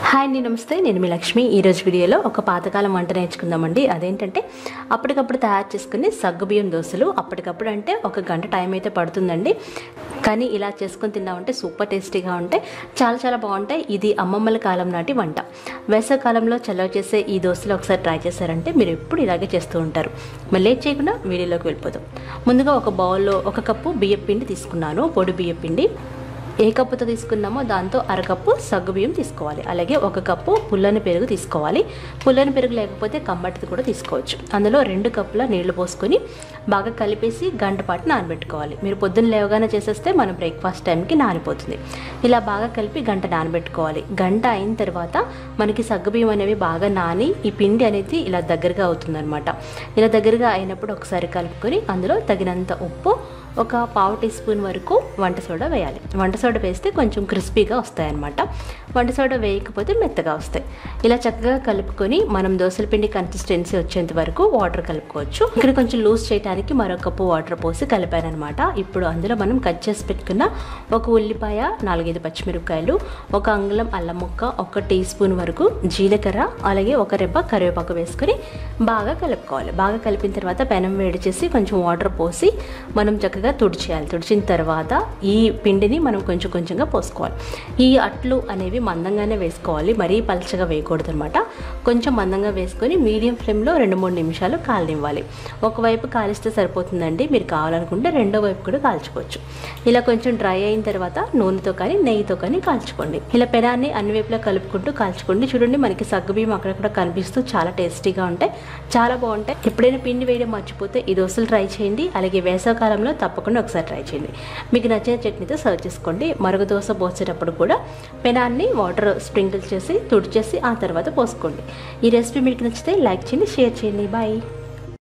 hi అండి నమస్తే నేను మీ లక్ష్మి ఈరోజు వీడియోలో ఒక పాతకాలం వంట నేర్చుకుందామండి అదేంటంటే అప్పటికప్పుడు తయారు చేసుకునే సగ్గుబియ్యం దోశలు అప్పటికప్పుడు అంటే ఒక గంట టైం అయితే పడుతుందండి కానీ ఇలా చేసుకొని తిన్నామంటే సూపర్ టేస్టీగా ఉంటాయి చాలా చాలా బాగుంటాయి ఇది అమ్మమ్మల కాలం నాటి వంట వేసవకాలంలో చలవ చేసే ఈ దోశలు ఒకసారి ట్రై చేశారంటే మీరు ఎప్పుడు ఇలాగే చేస్తూ ఉంటారు మరి లేట్ చేయకుండా వీడియోలోకి వెళ్ళిపోదాం ముందుగా ఒక బౌల్లో ఒక కప్పు బియ్యం పిండి తీసుకున్నాను పొడి బియ్యం పిండి ఏ కప్పుతో తీసుకున్నామో దాంతో అరకప్పు సగ్గుబియ్యం తీసుకోవాలి అలాగే ఒక కప్పు పుల్లని పెరుగు తీసుకోవాలి పుల్లని పెరుగు లేకపోతే కమ్మటిది కూడా తీసుకోవచ్చు అందులో రెండు కప్పుల నీళ్లు పోసుకొని బాగా కలిపేసి గంట పాటు నానబెట్టుకోవాలి మీరు పొద్దున్న లేవగానే చేసేస్తే మన బ్రేక్ఫాస్ట్ టైంకి నానిపోతుంది ఇలా బాగా కలిపి గంట నానబెట్టుకోవాలి గంట అయిన తర్వాత మనకి సగ్గుబియ్యం అనేవి బాగా నాని ఈ పిండి అనేది ఇలా దగ్గరగా అవుతుందన్నమాట ఇలా దగ్గరగా అయినప్పుడు ఒకసారి కలుపుకొని అందులో తగినంత ఉప్పు ఒక పావు టీ స్పూన్ వరకు వంట సోడా వేయాలి వంట సోడా వేస్తే కొంచెం క్రిస్పీగా వస్తాయి అన్నమాట వంట సోడా వేయకపోతే మెత్తగా వస్తాయి ఇలా చక్కగా కలుపుకొని మనం దోశల పిండి కన్సిస్టెన్సీ వచ్చేంత వరకు వాటర్ కలుపుకోవచ్చు ఇక్కడ కొంచెం లూజ్ చేయడానికి మరో కప్పు వాటర్ పోసి కలిపాను అనమాట ఇప్పుడు అందులో మనం కట్ చేసి పెట్టుకున్న ఒక ఉల్లిపాయ నాలుగైదు పచ్చిమిరపకాయలు ఒక అంగుళం అల్లం ముక్క ఒక టీ స్పూన్ వరకు జీలకర్ర అలాగే ఒక రెబ్బ కరివేపాకు వేసుకొని బాగా కలుపుకోవాలి బాగా కలిపిన తర్వాత పెనం వేడి చేసి కొంచెం వాటర్ పోసి మనం చక్కగా తుడిచేయాలి తుడిచిన తర్వాత ఈ పిండిని మనం కొంచెం కొంచెంగా పోసుకోవాలి ఈ అట్లు అనేవి మందంగానే వేసుకోవాలి మరీ పలచగా వేయకూడదు అనమాట కొంచెం మందంగా వేసుకొని మీడియం ఫ్లేమ్లో రెండు మూడు నిమిషాలు కాలనివ్వాలి ఒకవైపు కాలిస్తే సరిపోతుందండి మీరు కావాలనుకుంటే రెండో వైపు కూడా కాల్చుకోవచ్చు ఇలా కొంచెం డ్రై అయిన తర్వాత నూనెతో కానీ నెయ్యితో కానీ కాల్చుకోండి ఇలా పెనాన్ని అన్ని వైపులా కలుపుకుంటూ కాల్చుకోండి చూడండి మనకి సగ్గుబియ్యం అక్కడక్కడ కనిపిస్తూ చాలా టేస్టీగా ఉంటాయి చాలా బాగుంటాయి ఎప్పుడైనా పిండి వేయడం మర్చిపోతే ఈ దోశలు ట్రై చేయండి అలాగే వేసవకాలంలో తప్పకుండా ఒకసారి ట్రై చేయండి మీకు నచ్చిన చట్నీతో సర్వ్ చేసుకోండి మరుగు దోశ పోసేటప్పుడు కూడా పెనాన్ని వాటర్ స్ప్రింకిల్ చేసి తుడిచేసి ఆ తర్వాత పోసుకోండి ఈ రెసిపీ మీకు నచ్చితే లైక్ చేయండి షేర్ చేయండి బాయ్